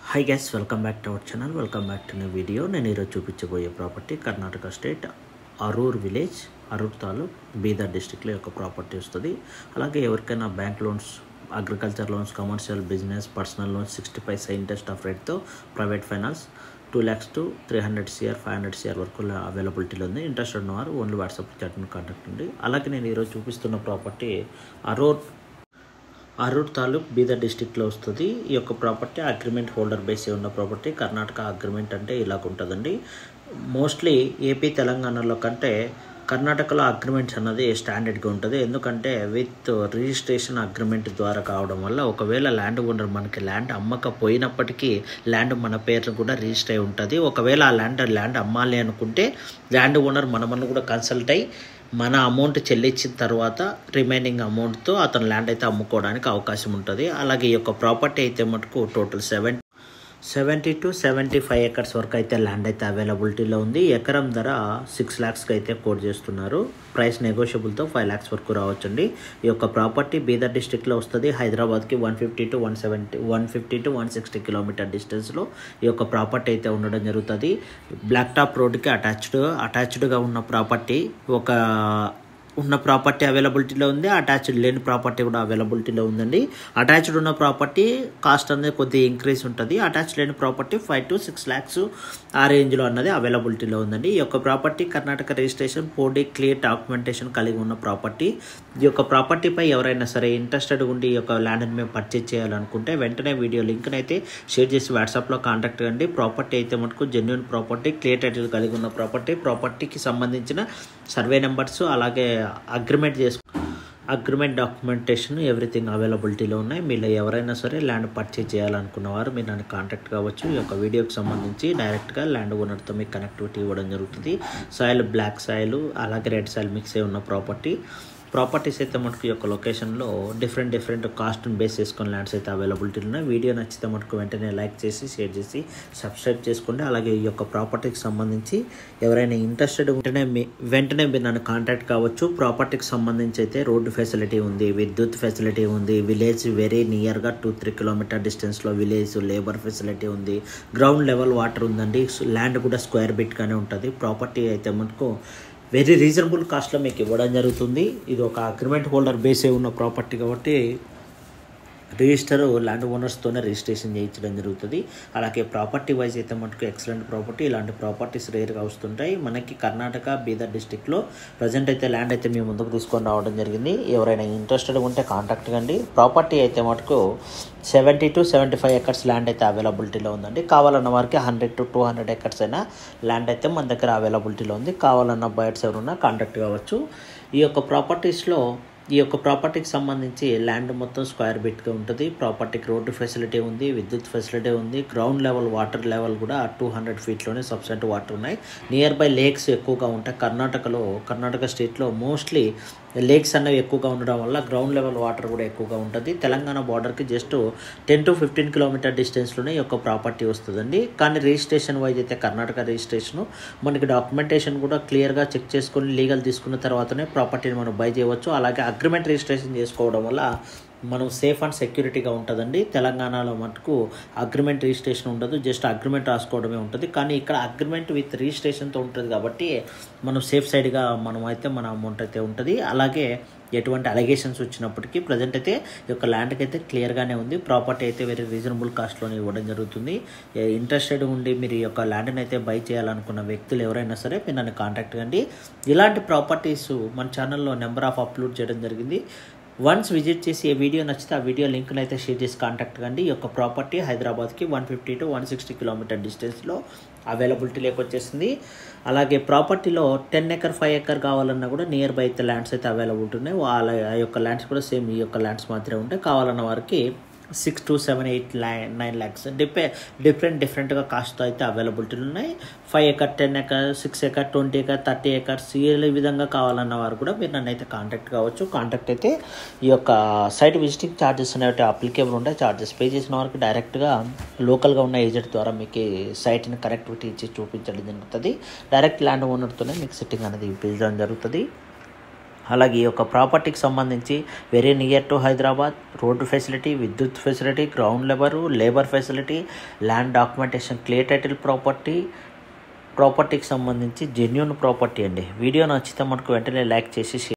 high guys welcome back to our channel welcome back to new video నేను ఈరోజు చూపించబోయే property Karnataka state Aroor village Aroor taluk Bidar డిస్టిక్లో యొక్క ప్రాపర్టీ వస్తుంది అలాగే ఎవరికైనా bank loans agriculture loans commercial business personal loans sixty paisa interest of రేట్తో private finance two lakhs to three hundred CR five hundred CR వరకు అవైలబిలిటీలో ఉంది ఇంట్రెస్ట్ ఉన్నవారు ఓన్లీ వాట్సాప్ చాట్ని కాంటాక్ట్ ఉంది అలాగే నేను ఈరోజు చూపిస్తున్న ప్రాపర్టీ అరూర్ అరూర్ తాలూక్ బీదర్ డిస్టిక్లో వస్తుంది ఈ యొక్క ప్రాపర్టీ అగ్రిమెంట్ హోల్డర్ బేస్ ఉన్న ప్రాపర్టీ కర్ణాటక అగ్రిమెంట్ అంటే ఇలాగ ఉంటుందండి మోస్ట్లీ ఏపీ తెలంగాణలో కంటే కర్ణాటకలో అగ్రిమెంట్స్ అన్నది స్టాండర్డ్గా ఉంటుంది ఎందుకంటే విత్ రిజిస్ట్రేషన్ అగ్రిమెంట్ ద్వారా కావడం వల్ల ఒకవేళ ల్యాండ్ ఓనర్ మనకి ల్యాండ్ అమ్మకపోయినప్పటికీ ల్యాండ్ మన పేరు కూడా రిజిస్టర్ అయి ఉంటుంది ఒకవేళ ఆ ల్యాండ్ ల్యాండ్ అమ్మాలి అనుకుంటే ల్యాండ్ ఓనర్ మనమನ್ನು కూడా కన్సల్ట్ అయ్యి మన అమౌంట్ చెల్లించిన తర్వాత రిమైనింగ్ అమౌంట్తో అతను ల్యాండ్ అయితే అమ్ముకోవడానికి అవకాశం ఉంటుంది అలాగే ఈ యొక్క ప్రాపర్టీ అయితే మటుకు total seven seventy two seventy five acres వరకు అయితే ల్యాండ్ అయితే అవైలబిలిటీలో ఉంది ఎకరం ధర సిక్స్ ల్యాక్స్కి అయితే కోట్ చేస్తున్నారు ప్రైస్ నెగోషియబుల్తో ఫైవ్ ల్యాక్స్ వరకు రావచ్చండి ఈ యొక్క ప్రాపర్టీ బీదర్ డిస్టిక్లో వస్తుంది హైదరాబాద్కి one fifty to one seventy one fifty to one sixty kilometre డిస్టెన్స్లో ఈ యొక్క ప్రాపర్టీ అయితే ఉండడం జరుగుతుంది బ్లాక్ టాప్ రోడ్కి అటాచ్డ్ అటాచ్డ్గా ఉన్న ప్రాపర్టీ ఒక ఉన్న ప్రాపర్టీ అవైలబిలిటీలో ఉంది అటాచ్డ్ లేని ప్రాపర్టీ కూడా అవైలబిలిటీలో ఉందండి అటాచ్డ్ ఉన్న ప్రాపర్టీ కాస్ట్ అనేది కొద్దిగా ఇంక్రీజ్ ఉంటుంది అటాచ్డ్ లేని property five to six lakhs ఆ రేంజ్లో అన్నది అవైలబిలిటీలో ఉందండి ఈ యొక్క ప్రాపర్టీ కర్ణాటక రిజిస్ట్రేషన్ పోడీ క్లియర్ డాక్యుమెంటేషన్ కలిగి ఉన్న ప్రాపర్టీ ఈ యొక్క ప్రాపర్టీపై ఎవరైనా సరే ఇంట్రెస్టెడ్ ఉండి ఈ యొక్క ల్యాండ్ని మేము పర్చేజ్ చేయాలనుకుంటే వెంటనే వీడియో లింక్ని అయితే షేర్ చేసి వాట్సాప్లో కాంటాక్ట్ కండి ప్రాపర్టీ అయితే మటుకు జెన్యున్ ప్రాపర్టీ క్లియర్ టైటిల్ కలిగి ఉన్న ప్రాపర్టీ ప్రాపర్టీకి సంబంధించిన సర్వే నెంబర్స్ అలాగే అగ్రిమెంట్ చేసుకు అగ్రిమెంట్ డాక్యుమెంటేషన్ ఎవ్రీథింగ్ అవైలబిలిటీలో ఉన్నాయి మీరు ఎవరైనా సరే ల్యాండ్ పర్చేజ్ చేయాలనుకున్న వారు మీరు నన్ను కాంటాక్ట్ కావచ్చు ఈ యొక్క వీడియోకి సంబంధించి డైరెక్ట్గా ల్యాండ్ ఓనర్తో మీకు కనెక్టివిటీ ఇవ్వడం జరుగుతుంది సాయిల్ బ్లాక్ సాయిల్ అలాగే రెడ్ సాయిల్ మిక్స్ అయి ఉన్న ప్రాపర్టీ ప్రాపర్టీస్ అయితే మనకు ఈ యొక్క లొకేషన్లో డిఫరెంట్ డిఫరెంట్ కాస్ట్ని బేస్ చేసుకుని ల్యాండ్స్ అయితే అవైలబిలిటీ ఉన్నాయి వీడియో నచ్చితే మనకు వెంటనే లైక్ చేసి షేర్ చేసి సబ్స్క్రైబ్ చేసుకోండి అలాగే ఈ యొక్క ప్రాపర్టీకి సంబంధించి ఎవరైనా ఇంట్రెస్టెడ్ ఉంటేనే మీ వెంటనే మీరు నన్ను కాంటాక్ట్ కావచ్చు ప్రాపర్టీకి సంబంధించి అయితే రోడ్డు ఫెసిలిటీ ఉంది విద్యుత్ ఫెసిలిటీ ఉంది విలేజ్ వెరీ నియర్గా టూ త్రీ కిలోమీటర్ డిస్టెన్స్లో విలేజ్ లేబర్ ఫెసిలిటీ ఉంది గ్రౌండ్ లెవెల్ వాటర్ ఉందండి ల్యాండ్ కూడా స్క్వేర్ బిట్గానే ఉంటుంది ప్రాపర్టీ అయితే మనకు వెరీ రీజనబుల్ కాస్ట్లో మీకు ఇవ్వడం జరుగుతుంది ఇది ఒక అగ్రిమెంట్ హోల్డర్ బేసే ఉన్న ప్రాపర్టీ కాబట్టి రిజిస్టర్ ల్యాండ్ ఓనర్స్తోనే రిజిస్ట్రేషన్ చేయించడం జరుగుతుంది అలాగే ప్రాపర్టీ వైజ్ అయితే మనకు ఎక్సలెంట్ ప్రాపర్టీ ఇలాంటి ప్రాపర్టీస్ రేర్గా వస్తుంటాయి మనకి కర్ణాటక బీదర్ డిస్టిక్లో ప్రజెంట్ అయితే ల్యాండ్ అయితే మేము ముందుకు తీసుకొని రావడం జరిగింది ఎవరైనా ఇంట్రెస్టెడ్ ఉంటే కాంటాక్ట్ కండి ప్రాపర్టీ అయితే మటుకు seventy two seventy five acres land అయితే అవైలబిలిటీలో ఉందండి కావాలన్న వారికి hundred to two hundred acres అయినా ల్యాండ్ అయితే మన దగ్గర అవైలబిలిటీలో ఉంది కావాలన్న బయట్స్ ఎవరున్నా కాంటాక్ట్ కావచ్చు ఈ యొక్క ప్రాపర్టీస్లో ఈ యొక్క ప్రాపర్టీకి సంబంధించి ల్యాండ్ మొత్తం స్క్వేర్ బిట్గా ఉంటుంది ప్రాపర్టీకి రోడ్డు ఫెసిలిటీ ఉంది విద్యుత్ ఫెసిలిటీ ఉంది గ్రౌండ్ లెవెల్ వాటర్ లెవెల్ కూడా టూ హండ్రెడ్ ఫీట్లోనే సబ్సెంట్ వాటర్ ఉన్నాయి నియర్ బై లేక్స్ ఎక్కువగా ఉంటాయి కర్ణాటకలో కర్ణాటక స్టేట్లో మోస్ట్లీ లేక్స్ అనేవి ఎక్కువగా ఉండడం వల్ల గ్రౌండ్ లెవెల్ వాటర్ కూడా ఎక్కువగా ఉంటుంది తెలంగాణ బార్డర్కి just ten to fifteen kilometre డిస్టెన్స్లోనే ఈ యొక్క ప్రాపర్టీ వస్తుందండి కానీ రిజిస్ట్రేషన్ వైజ్ అయితే కర్ణాటక రిజిస్ట్రేషను మనకి డాక్యుమెంటేషన్ కూడా క్లియర్గా చెక్ చేసుకొని లీగల్ తీసుకున్న తర్వాతనే ప్రాపర్టీని మనం బై చేయవచ్చు అలాగే అగ్రిమెంట్ రిజిస్ట్రేషన్ చేసుకోవడం వల్ల మనం సేఫ్ అండ్ సెక్యూరిటీగా ఉంటుందండి తెలంగాణలో మటుకు అగ్రిమెంట్ రిజిస్ట్రేషన్ ఉండదు జస్ట్ అగ్రిమెంట్ రాసుకోవడమే ఉంటుంది కానీ ఇక్కడ అగ్రిమెంట్ విత్ రిజిస్ట్రేషన్తో ఉంటుంది కాబట్టి మనం సేఫ్ సైడ్గా మనం అయితే మన అమౌంట్ అయితే ఉంటుంది అలాగే ఎటువంటి అలిగేషన్స్ వచ్చినప్పటికీ ప్రజెంట్ అయితే ఈ యొక్క ల్యాండ్కి అయితే క్లియర్గానే ఉంది ప్రాపర్టీ అయితే వెరీ రీజనబుల్ కాస్ట్లోనే ఇవ్వడం జరుగుతుంది ఇంట్రెస్టెడ్ ఉండి మీరు ఈ యొక్క ల్యాండ్ని అయితే బై చేయాలనుకున్న వ్యక్తులు ఎవరైనా సరే మీరు నన్ను కాంటాక్ట్ కండి ఇలాంటి ప్రాపర్టీస్ మన ఛానల్లో నెంబర్ ఆఫ్ అప్లోడ్ చేయడం జరిగింది వన్స్ విజిట్ చేసి ఏ వీడియో నచ్చితే ఆ వీడియో లింక్ని అయితే షేర్ చేసి కాంటాక్ట్ కండి ఈ యొక్క ప్రాపర్టీ హైదరాబాద్కి one fifty to one sixty kilometre డిస్టెన్స్లో అవైలబిలిటీ లేకొచ్చేసింది అలాగే ప్రాపర్టీలో టెన్ ఎకర్ ఫైవ్ ఎకర్ కావాలన్నా కూడా నియర్ బై అయితే ల్యాండ్స్ అయితే అవైలబిలిటీ ఉన్నాయి వాళ్ళ ఆ యొక్క ల్యాండ్స్ కూడా సేమ్ ఈ యొక్క ల్యాండ్స్ మాత్రమే ఉంటాయి కావాలన్న వారికి six to seven eight nine lakhs డిపె డిఫరెంట్ డిఫరెంట్గా కాస్ట్ అయితే అవైలబిలిటీలు ఉన్నాయి five acre ten acre six acre twenty acre thirty acres ఈ విధంగా కావాలన్న వారు కూడా మీరు నన్ను అయితే కాంటాక్ట్ కావచ్చు కాంటాక్ట్ అయితే ఈ యొక్క సైట్ విజిటింగ్ ఛార్జెస్ అనేవి అప్లికేబుల్ ఉంటాయి ఛార్జెస్ పే చేసిన వారికి డైరెక్ట్గా లోకల్గా ఉన్న ఏజెంట్ ద్వారా మీకు సైట్ని కనెక్టివిటీ ఇచ్చి చూపించడం జరుగుతుంది డైరెక్ట్ ల్యాండ్ ఓనర్తోనే మీకు సెట్టింగ్ అనేది ఇప్పించడం జరుగుతుంది అలాగే ఈ యొక్క ప్రాపర్టీకి సంబంధించి very near to Hyderabad road facility విద్యుత్ ఫెసిలిటీ గ్రౌండ్ లెవరు labour facility land documentation clear title property ప్రాపర్టీకి సంబంధించి జెన్యున్ ప్రాపర్టీ అండి వీడియో నచ్చితే మనకు వెంటనే లైక్ చేసి